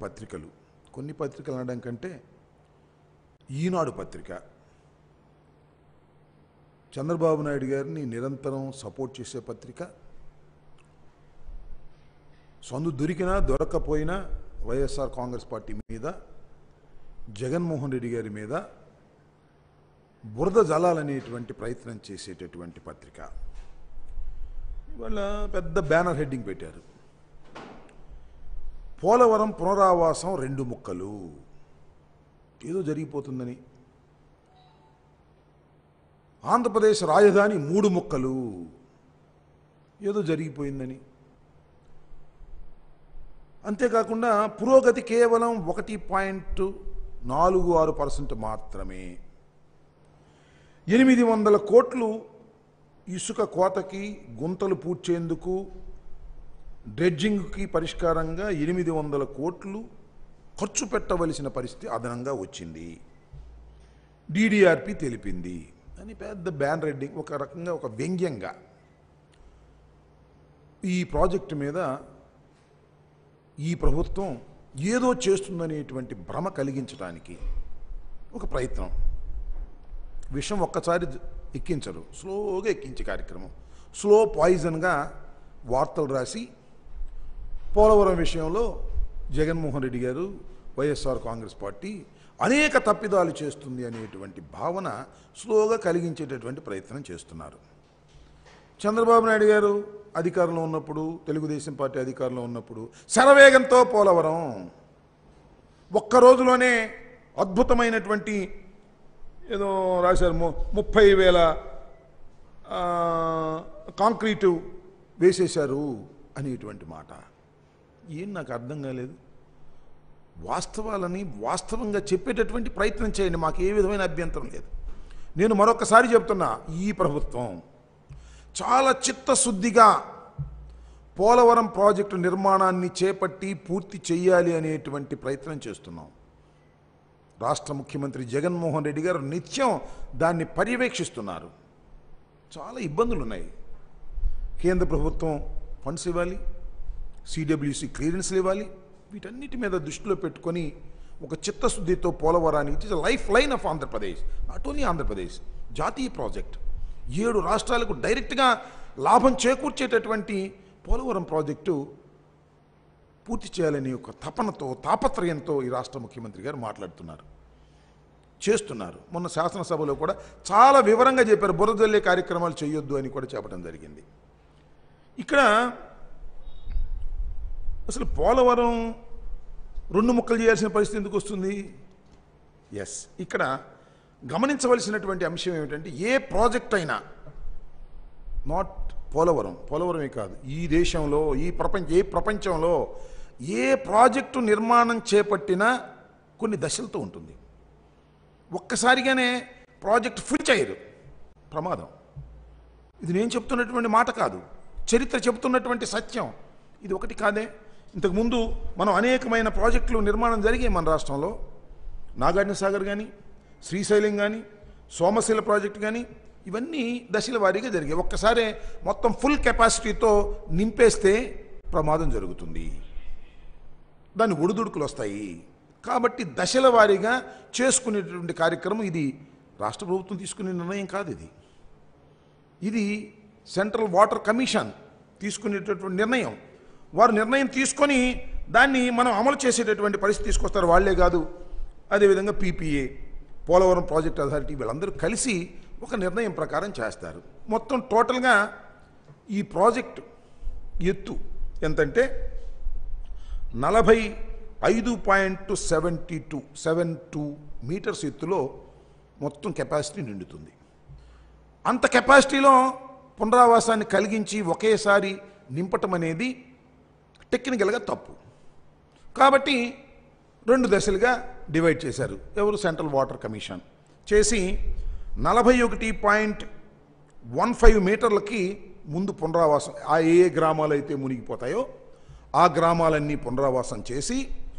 పత్రికలు కొన్ని పత్రికలు అనడం కంటే ఈనాడు పత్రిక చంద్రబాబు నాయుడు గారిని నిరంతరం సపోర్ట్ చేసే పత్రిక సొందు దొరికినా దొరక్కపోయినా వైఎస్ఆర్ కాంగ్రెస్ పార్టీ మీద జగన్మోహన్ రెడ్డి గారి మీద బురద జలాలనేటువంటి ప్రయత్నం చేసేటటువంటి పత్రిక ఇవాళ పెద్ద బ్యానర్ హెడ్డింగ్ పెట్టారు పోలవరం పునరావాసం రెండు ముక్కలు ఏదో జరిగిపోతుందని ఆంధ్రప్రదేశ్ రాజధాని మూడు ముక్కలు ఏదో జరిగిపోయిందని అంతేకాకుండా పురోగతి కేవలం ఒకటి పాయింట్ నాలుగు ఆరు పర్సెంట్ మాత్రమే ఎనిమిది వందల కోట్లు ఇసుక కోతకి గుంతలు పూడ్చేందుకు డ్రెడ్జింగ్కి పరిష్కారంగా ఎనిమిది వందల కోట్లు ఖర్చు పెట్టవలసిన పరిస్థితి అదనంగా వచ్చింది డిడిఆర్పి తెలిపింది అని పెద్ద బ్యాన్ రెడ్డింగ్ ఒక రకంగా ఒక వ్యంగ్యంగా ఈ ప్రాజెక్టు మీద ఈ ప్రభుత్వం ఏదో చేస్తుందనేటువంటి భ్రమ కలిగించడానికి ఒక ప్రయత్నం విషం ఒక్కసారి జ- ఎక్కించరు స్లోగా ఎక్కించే కార్యక్రమం స్లో పాయిజన్గా వార్తలు రాసి పోలవరం విషయంలో జగన్మోహన్ రెడ్డి గారు వైఎస్ఆర్ కాంగ్రెస్ పార్టీ అనేక తప్పిదాలు చేస్తుంది అనేటువంటి భావన స్లోగా కలిగించేటటువంటి ప్రయత్నం చేస్తున్నారు చంద్రబాబు నాయుడు గారు అధికారంలో ఉన్నప్పుడు తెలుగుదేశం పార్టీ అధికారంలో ఉన్నప్పుడు శరవేగంతో పోలవరం ఒక్క రోజులోనే అద్భుతమైనటువంటి ఏదో రాశారు ము- ముప్పై వేల ఆ, కాంక్రీటు వేసేశారు అనేటువంటి మాట ఏం నాకు అర్థం కాలేదు వాస్తవాలని వాస్తవంగా చెప్పేటటువంటి ప్రయత్నం చేయండి మాకు ఏ విధమైన అభ్యంతరం లేదు నేను మరొకసారి చెప్తున్నా ఈ ప్రభుత్వం చాలా చిత్తశుద్ధిగా పోలవరం ప్రాజెక్టు నిర్మాణాన్ని చేపట్టి పూర్తి చేయాలి అనేటువంటి ప్రయత్నం చేస్తున్నాం రాష్ట్ర ముఖ్యమంత్రి జగన్మోహన్ రెడ్డి గారు నిత్యం దాన్ని పర్యవేక్షిస్తున్నారు చాలా ఇబ్బందులు ఉన్నాయి కేంద్ర ప్రభుత్వం ఫండ్స్ ఇవ్వాలి సిడబ్ల్యూసి క్లియరెన్స్లు ఇవ్వాలి వీటన్నిటి మీద దృష్టిలో పెట్టుకొని ఒక చిత్తశుద్ధితో పోలవరానికి it is lifeline of Andhra Pradesh not only Andhra Pradesh జాతీయ ప్రాజెక్ట్ ఏడు రాష్ట్రాలకు డైరెక్ట్గా లాభం చేకూర్చేటటువంటి పోలవరం ప్రాజెక్టు పూర్తి చేయాలని ఒక తపనతో తాపత్రయంతో ఈ రాష్ట్ర ముఖ్యమంత్రి గారు మాట్లాడుతున్నారు చేస్తున్నారు మొన్న శాసనసభలో కూడా చాలా వివరంగా చెప్పారు బురదల్లే కార్యక్రమాలు చేయొద్దు అని కూడా చెప్పడం జరిగింది ఇక్కడ అసలు పోలవరం రెండు ముక్కలు చేయాల్సిన పరిస్థితి ఎందుకు వస్తుంది ఎస్ ఇక్కడ గమనించవలసినటువంటి అంశం ఏమిటంటే ఏ ప్రాజెక్ట్ అయినా నాట్ పోలవరం పోలవరమే కాదు ఈ దేశంలో ఈ ప్రపంచ ఏ ప్రపంచంలో ఏ ప్రాజెక్టు నిర్మాణం చేపట్టినా కొన్ని దశలతో ఉంటుంది ఒక్కసారిగానే ప్రాజెక్ట్ ఫుల్ చేయరు ప్రమాదం ఇది నేను చెప్తున్నటువంటి మాట కాదు చరిత్ర చెబుతున్నటువంటి సత్యం ఇది ఒకటి కాదే ఇంతకుముందు మనం అనేకమైన ప్రాజెక్టులు నిర్మాణం జరిగాయి మన రాష్ట్రంలో నాగార్జున సాగర్ కానీ శ్రీశైలం కానీ సోమశిల ప్రాజెక్ట్ కానీ ఇవన్నీ దశల వారీగా జరిగాయి ఒక్కసారే మొత్తం ఫుల్ కెపాసిటీతో నింపేస్తే ప్రమాదం జరుగుతుంది దాని ఒడిదుడుకులు వస్తాయి కాబట్టి దశల వారీగా చేసుకునేటువంటి కార్యక్రమం ఇది రాష్ట్ర ప్రభుత్వం తీసుకునే నిర్ణయం కాదు ఇది ఇది సెంట్రల్ వాటర్ కమిషన్ తీసుకునేటటువంటి నిర్ణయం వారు నిర్ణయం తీసుకొని దాన్ని మనం అమలు చేసేటటువంటి పరిస్థితి తీసుకొస్తారు వాళ్ళే కాదు అదేవిధంగా పీపీఏ పోలవరం ప్రాజెక్ట్ అథారిటీ వీళ్ళందరూ కలిసి ఒక నిర్ణయం ప్రకారం చేస్తారు మొత్తం టోటల్గా ఈ ప్రాజెక్టు ఎత్తు ఎంతంటే నలభై ఐదు point seventy two seven two metres ఎత్తులో మొత్తం కెపాసిటీ నిండుతుంది అంత కెపాసిటీలో పునరావాసాన్ని కలిగించి ఒకేసారి నింపటం అనేది టెక్నికల్గా తప్పు కాబట్టి రెండు దశలుగా డివైడ్ చేశారు ఎవరు సెంట్రల్ వాటర్ కమిషన్ చేసి నలభై ఒకటి పాయింట్ వన్ ఫైవ్ మీటర్లకి ముందు పునరావాసం ఆ ఏ ఏ గ్రామాలు అయితే మునిగిపోతాయో ఆ గ్రామాలన్నీ పునరావాసం చేసి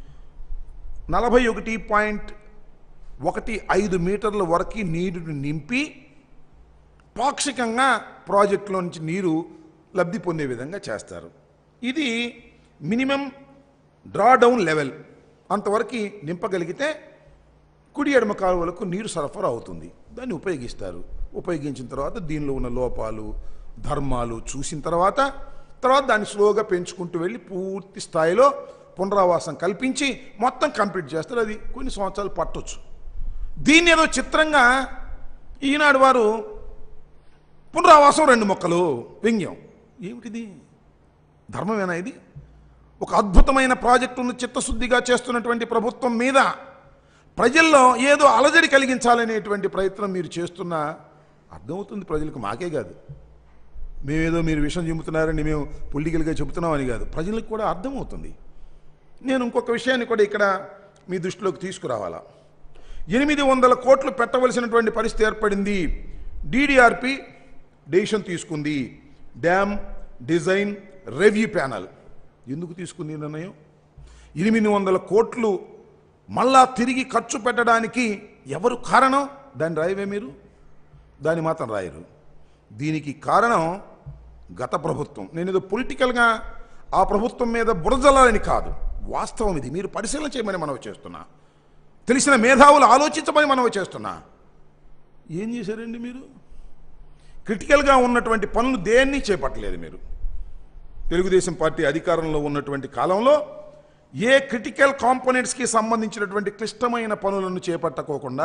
నలభై ఒకటి పాయింట్ ఒకటి ఐదు మీటర్ల వరకు నీరుని నింపి పాక్షికంగా ప్రాజెక్టులో నుంచి నీరు లబ్ధి పొందే విధంగా చేస్తారు ఇది మినిమం డ్రా డౌన్ లెవెల్ అంతవరకు నింపగలిగితే కుడి ఎడమ కాలువలకు నీరు సరఫరా అవుతుంది దాన్ని ఉపయోగిస్తారు ఉపయోగించిన తర్వాత దీనిలో ఉన్న లోపాలు ధర్మాలు చూసిన తర్వాత తర్వాత దాన్ని స్లోగా పెంచుకుంటూ వెళ్ళి పూర్తి స్థాయిలో పునరావాసం కల్పించి మొత్తం కంప్లీట్ చేస్తారు అది కొన్ని సంవత్సరాలు పట్టొచ్చు దీన్ని ఏదో చిత్రంగా ఈనాడు వారు పునరావాసం రెండు మొక్కలు వ్యంగ్యం ఏమిటిది ధర్మమేనా ఇది ఒక అద్భుతమైన ప్రాజెక్టును చిత్తశుద్ధిగా చేస్తున్నటువంటి ప్రభుత్వం మీద ప్రజల్లో ఏదో అలజడి కలిగించాలనేటువంటి ప్రయత్నం మీరు చేస్తున్నా అర్థమవుతుంది ప్రజలకు మాకే కాదు మేమేదో మీరు విషయం చెబుతున్నారని మేము పొలిటికల్గా చెబుతున్నామని కాదు ప్రజలకు కూడా అర్థమవుతుంది నేను ఇంకొక విషయాన్ని కూడా ఇక్కడ మీ దృష్టిలోకి తీసుకురావాలా ఎనిమిది వందల కోట్లు పెట్టవలసినటువంటి పరిస్థితి ఏర్పడింది డిడిఆర్పి డెసిషన్ తీసుకుంది డ్యామ్ డిజైన్ రివ్యూ ప్యానల్ ఎందుకు తీసుకుంది ఈ నిర్ణయం ఎనిమిది వందల కోట్లు మళ్ళా తిరిగి ఖర్చు పెట్టడానికి ఎవరు కారణం దాన్ని రాయవే మీరు దాన్ని మాత్రం రాయరు దీనికి కారణం గత ప్రభుత్వం నేను ఏదో పొలిటికల్గా ఆ ప్రభుత్వం మీద బురజల్లాలని కాదు వాస్తవం ఇది మీరు పరిశీలన చేయమని మనవి చేస్తున్నా తెలిసిన మేధావులు ఆలోచించమని మనవి చేస్తున్నా ఏం చేశారండి మీరు క్రిటికల్గా ఉన్నటువంటి పనులు దేన్ని చేపట్టలేదు మీరు తెలుగుదేశం పార్టీ అధికారంలో ఉన్నటువంటి కాలంలో ఏ క్రిటికల్ కాంపోనెంట్స్కి సంబంధించినటువంటి క్లిష్టమైన పనులను చేపట్టకోకుండా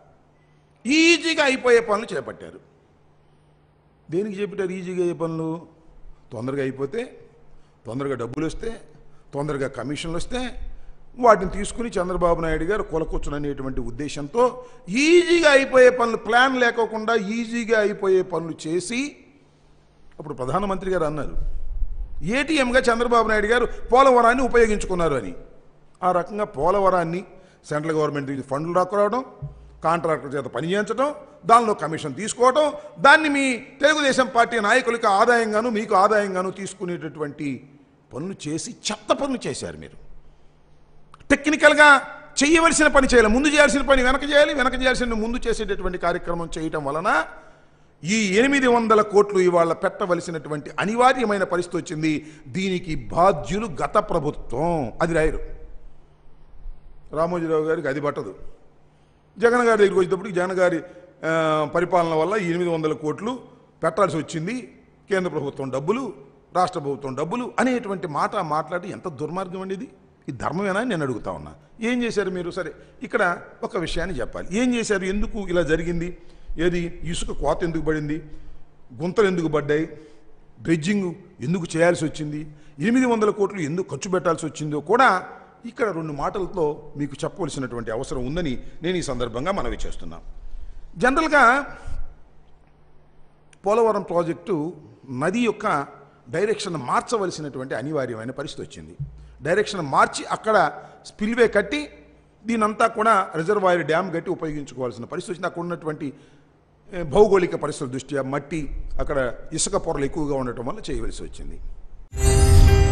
ఈజీగా అయిపోయే పనులు చేపట్టారు దేనికి చేపట్టారు ఈజీగా అయ్యే పనులు తొందరగా అయిపోతే తొందరగా డబ్బులు వస్తే తొందరగా కమిషన్లు వస్తే వాటిని తీసుకుని చంద్రబాబు నాయుడు గారు కొలకొచ్చుననేటువంటి ఉద్దేశంతో ఈజీగా అయిపోయే పనులు ప్లాన్ లేకోకుండా ఈజీగా అయిపోయే పనులు చేసి అప్పుడు ప్రధానమంత్రి గారు అన్నారు ఏటీఎంగా చంద్రబాబు నాయుడు గారు పోలవరాన్ని ఉపయోగించుకున్నారు అని ఆ రకంగా పోలవరాన్ని సెంట్రల్ గవర్నమెంట్ నుంచి ఫండ్లు రాకురావడం కాంట్రాక్టర్ చేత పని చేయించడం దానిలో కమిషన్ తీసుకోవడం దాన్ని మీ తెలుగుదేశం పార్టీ నాయకులకి ఆదాయంగాను మీకు ఆదాయంగాను తీసుకునేటటువంటి పనులు చేసి చెత్త పనులు చేశారు మీరు టెక్నికల్గా చేయవలసిన పని చేయాలి ముందు చేయాల్సిన పని వెనక చేయాలి వెనక చేయాల్సిన ముందు చేసేటటువంటి కార్యక్రమం చేయటం వలన ఈ ఎనిమిది వందల కోట్లు ఇవాళ పెట్టవలసినటువంటి అనివార్యమైన పరిస్థితి వచ్చింది దీనికి బాధ్యులు గత ప్రభుత్వం అది రాయరు రామోజీరావు గారికి అది పట్టదు జగన్ గారి దగ్గరికి వచ్చేటప్పటికి జగన్ గారి ఆ, పరిపాలన వల్ల ఈ ఎనిమిది వందల కోట్లు పెట్టాల్సి వచ్చింది కేంద్ర ప్రభుత్వం డబ్బులు రాష్ట్ర ప్రభుత్వం డబ్బులు అనేటువంటి మాట మాట్లాడి ఎంత దుర్మార్గం అండి ఇది ఈ ధర్మమేనా అని నేను అడుగుతా ఉన్నా ఏం చేశారు మీరు సరే ఇక్కడ ఒక విషయాన్ని చెప్పాలి ఏం చేశారు ఎందుకు ఇలా జరిగింది ఏది ఇసుక కోత ఎందుకు పడింది గుంతలు ఎందుకు పడ్డాయి డ్రెడ్జింగ్ ఎందుకు చేయాల్సి వచ్చింది ఎనిమిది వందల కోట్లు ఎందుకు ఖర్చు పెట్టాల్సి వచ్చిందో కూడా ఇక్కడ రెండు మాటలతో మీకు చెప్పవలసినటువంటి అవసరం ఉందని నేను ఈ సందర్భంగా మనవి చేస్తున్నా జనరల్గా పోలవరం ప్రాజెక్టు నది యొక్క డైరెక్షన్ మార్చవలసినటువంటి అనివార్యమైన పరిస్థితి వచ్చింది డైరెక్షన్ మార్చి అక్కడ స్పిల్వే కట్టి దీనంతా కూడా రిజర్వాయర్ డ్యామ్ కట్టి ఉపయోగించుకోవాల్సిన పరిస్థితి వచ్చింది అక్కడ ఉన్నటువంటి ఏ, భౌగోళిక పరిస్థితుల దృష్ట్యా మట్టి అక్కడ ఇసుక పొరలు ఎక్కువగా ఉండటం వల్ల చేయవలసి వచ్చింది